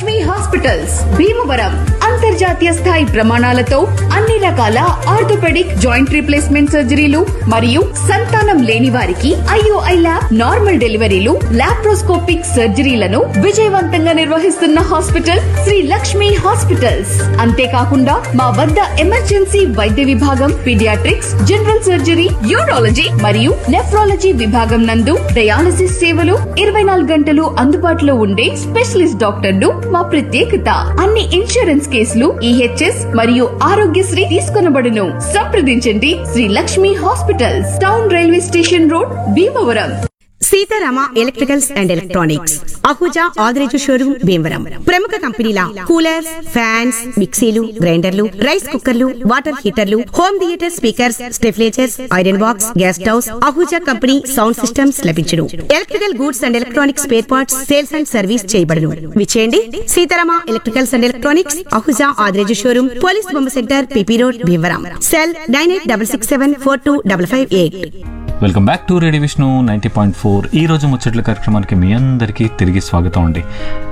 Lakshmi hospitals Bhimavaram అంతర్జాతీయ స్థాయి ప్రమాణాలతో అన్ని రకాల ఆర్థోపెడిక్ జాయింట్ రీప్లేస్మెంట్ సర్జరీలు మరియు సంతానం లేని వారికి ఐఓఐ ల్యాబ్ నార్మల్ డెలివరీలు లాప్రోస్కోపిక్ సర్జరీలను విజయవంతంగా నిర్వహిస్తున్న హాస్పిటల్ శ్రీ లక్ష్మి హాస్పిటల్స్ అంతేకాకుండా మా వద్ద ఎమర్జెన్సీ వైద్య విభాగం పీడియాట్రిక్స్ జనరల్ సర్జరీ యూరాలజీ మరియు నెఫ్రాలజీ విభాగం నందు డయాలసిస్ సేవలు ఇరవై నాలుగు గంటలు అందుబాటులో ఉండే స్పెషలిస్ట్ డాక్టర్లు మా ప్రత్యేకత అన్ని ఇన్సూరెన్స్ కేసులు ఈహెచ్ఎస్ మరియు ఆరోగ్యశ్రీ తీసుకొనబడును సంప్రదించండి Sri Lakshmi hospitals town railway station road Bhimavaram Seetharama electricals and electronics Ahuja Adireju showroom Bhimavaram ప్రముఖ కంపెనీల కూలర్స్ ఫ్యాన్స్ మిక్సీలు గ్రైండర్లు రైస్ కుక్కర్లు వాటర్ హీటర్లు హోమ్ థియేటర్ స్పీకర్స్ స్టెఫ్లేచర్స్ iron box gas stoves Ahuja company sound systems లభించును electrical goods and electronics spare parts sales and service చేయబడును విచేయండి Seetharama electricals and electronics Ahuja Adireju showroom police బొమ్మ centre PP road Bhimavaram cell nine eight double six seven four two double five eight welcome back to radio Vishnu ninety point four ఈ రోజు ముచ్చట్ల కార్యక్రమానికి మీ అందరికీ తిరిగి స్వాగతం అండి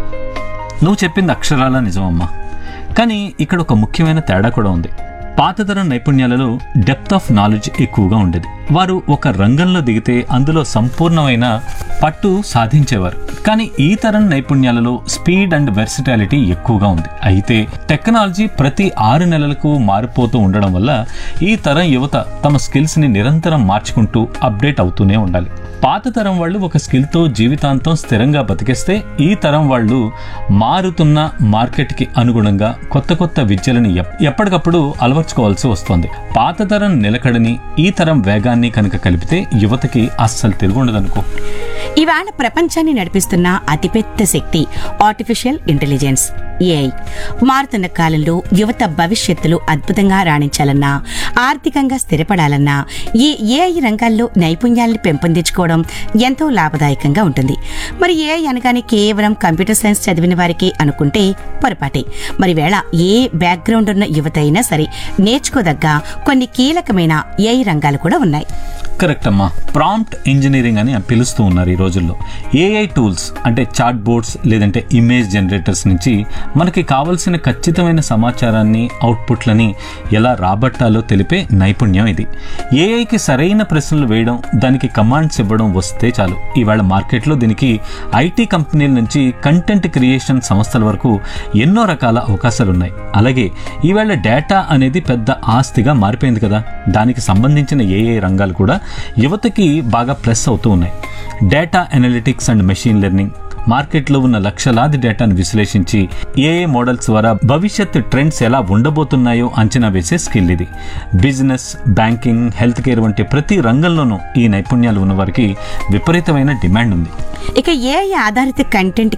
నువ్వు చెప్పింది అక్షరాల నిజమమ్మా కానీ ఇక్కడ ఒక ముఖ్యమైన తేడా కూడా ఉంది పాతతరం నైపుణ్యాలలో డెప్త్ ఆఫ్ నాలెడ్జ్ ఎక్కువగా ఉండేది వారు ఒక రంగంలో దిగితే అందులో సంపూర్ణమైన పట్టు సాధించేవారు కానీ ఈ తరం నైపుణ్యాలలో స్పీడ్ అండ్ వెర్సిటాలిటీ ఎక్కువగా ఉంది అయితే టెక్నాలజీ ప్రతి ఆరు నెలలకు మారిపోతూ ఉండడం వల్ల ఈ తరం యువత తమ స్కిల్స్ ని నిరంతరం మార్చుకుంటూ అప్డేట్ అవుతూనే ఉండాలి పాత తరం వాళ్ళు ఒక స్కిల్తో జీవితాంతం స్థిరంగా బతికేస్తే ఈ తరం వాళ్ళు మారుతున్న మార్కెట్కి అనుగుణంగా కొత్త కొత్త విద్యలని ఎప్- ఎప్పటికప్పుడు అలవర్చుకోవాల్సి వస్తుంది పాత తరం నిలకడని ఈ తరం వేగాన్ని కనుక కలిపితే యువతకి అస్సలు తిరుగుండదనుకో ఇవాళ ప్రపంచాన్ని నడిపిస్తున్న అతిపెద్ద శక్తి ఆర్టిఫిషియల్ ఇంటెలిజెన్స్ ఏఐ మారుతున్న కాలంలో యువత భవిష్యత్తులో అద్భుతంగా రాణించాలన్నా ఆర్థికంగా స్థిరపడాలన్నా ఈ ఏఐ రంగాల్లో నైపుణ్యాలను పెంపొందించుకోవడం ఎంతో లాభదాయకంగా ఉంటుంది మరి ఏఐ అనగానే కేవలం కంప్యూటర్ సైన్స్ చదివిన వారికి అనుకుంటే పొరపాటే మరి వేళ ఏ బ్యాక్గ్రౌండ్ ఉన్న యువత అయినా సరే నేర్చుకోదగ్గ కొన్ని కీలకమైన ఏఐ రంగాలు కూడా ఉన్నాయి కరెక్ట్ అమ్మా ప్రాంప్ట్ ఇంజనీరింగ్ అని పిలుస్తూ ఉన్నారు ఈ రోజుల్లో ఏఐ టూల్స్ అంటే చాట్ బోర్డ్స్ లేదంటే ఇమేజ్ జనరేటర్స్ నుంచి మనకి కావలసిన ఖచ్చితమైన సమాచారాన్ని అవుట్పుట్లని ఎలా రాబట్టాలో తెలిపే నైపుణ్యం ఇది ఏఐకి సరైన ప్రశ్నలు వేయడం దానికి కమాండ్స్ ఇవ్వడం వస్తే చాలు ఇవాళ మార్కెట్లో దీనికి ఐటీ కంపెనీల నుంచి కంటెంట్ క్రియేషన్ సంస్థల వరకు ఎన్నో రకాల అవకాశాలు ఉన్నాయి అలాగే ఈవేళ డేటా అనేది పెద్ద ఆస్తిగా మారిపోయింది కదా దానికి సంబంధించిన ఏఐ రంగాలు కూడా యువతకి బాగా ప్లస్ అవుతూ ఉన్నాయి data analytics and machine learning మార్కెట్లో ఉన్న లక్షలాది డేటాను విశ్లేషించి ఏఏ మోడల్స్ ద్వారా భవిష్యత్ ట్రెండ్స్ ఎలా ఉండబోతున్నాయో అంచనా వేసే స్కిల్ ఇది బిజినెస్ బ్యాంకింగ్ హెల్త్ కేర్ వంటి ప్రతి రంగంలోనూ ఈ నైపుణ్యాలు ఉన్న వారికి విపరీతమైన డిమాండ్ ఉంది ఇక ఏఐ ఆధారిత కంటెంట్